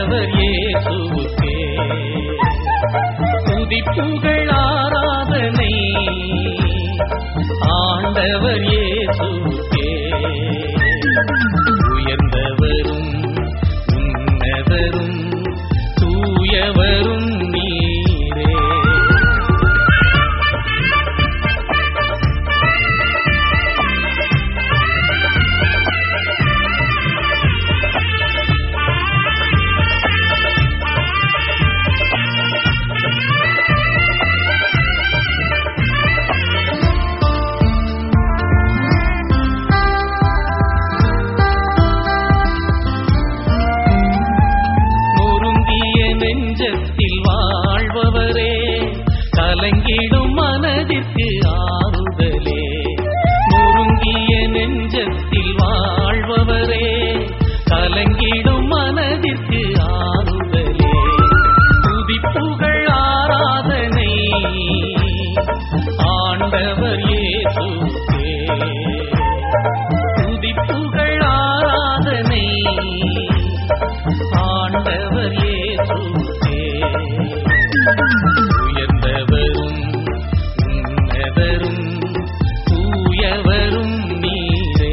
ஆண்டவர் இயேசுவுக்கே துதிப்புகள் ஆராதனை ஆண்டவர் இயேசுவுக்கே உயர்ந்தவரும் உன்னதரும் தூயவரும் நீரே நொறுங்கிய நெஞ்சத்தில் வாழ்பவரே கலங்கிடும் மனதிற்கு ஆறுதலே நொறுங்கிய நெஞ்சத்தில் வாழ்பவரே கலங்கிடும் மனதிற்கு ஆறுதலே துதிப்புகள் ஆராதனை ஆண்டவர் இயேசுவே துதிப்புகள் ஆராதனை ஆண்டவர் இயேசுவே உயர்ந்தவரும் உன்னதரும் தூயவரும் நீரே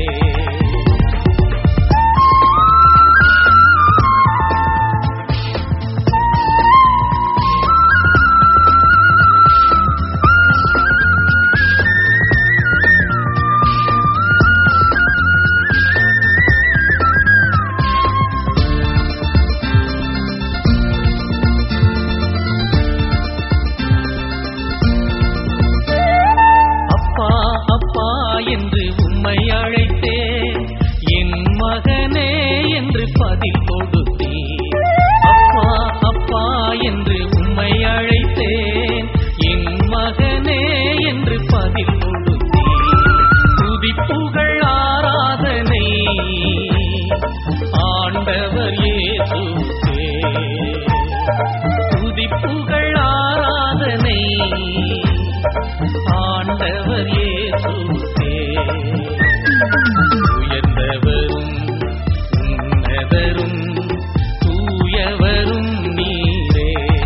அப்பா அப்பா என்று உம்மை அழைத்தேன் என் மகனே என்று பதில் கொடுத்தீர் அப்பா அப்பா என்று உம்மை அழைத்தேன் என் மகனே என்று பதில் கொடுத்தீர் துதிப்புகள் ஆராதனை ஆண்டவர் இயேசுவே துதிப்புகள் ஆராதனை ஆண்டவர் இயேசுவே உயர்ந்தவரும் உன்னதரும் தூயவரும் நீரே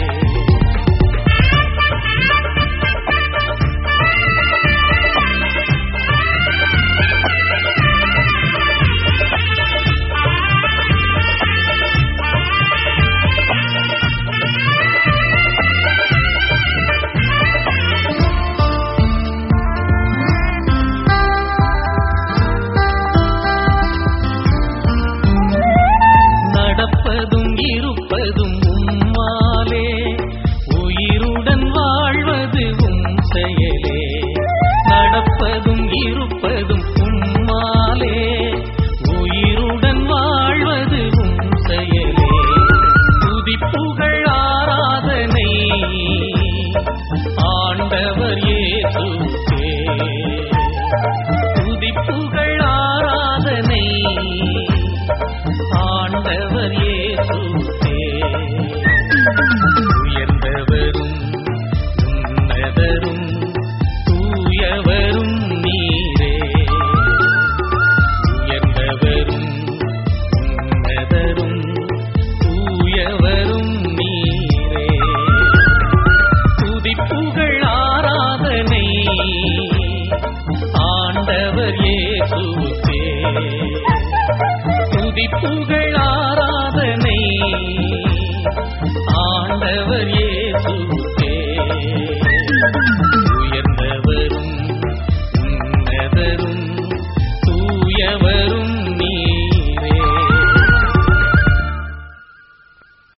நடப்பதும் இருப்பதும் உம்மாலே உயிருடன் வாழ்வது உம் செயலே நடப்பதும் இருப்பதும் உம்மாலே உயிருடன் வாழ்வது உம் செயலே துதிப்புகள் ஆராதனை ஆண்டவர் இயேசுவே துதிப்புகள் ஆராதனை ஆண்டவர் இயேசுவே உயர்ந்தவரும் உன்னதரும் தூயவரும் நீரே உயர்ந்தவரும் உன்னதரும் தூயவரும் நீரே துதிப்புகள் ஆராதனை ஆண்டவர் இயேசுவே துதிப்புகள் ஆராதனை ஆண்டவர்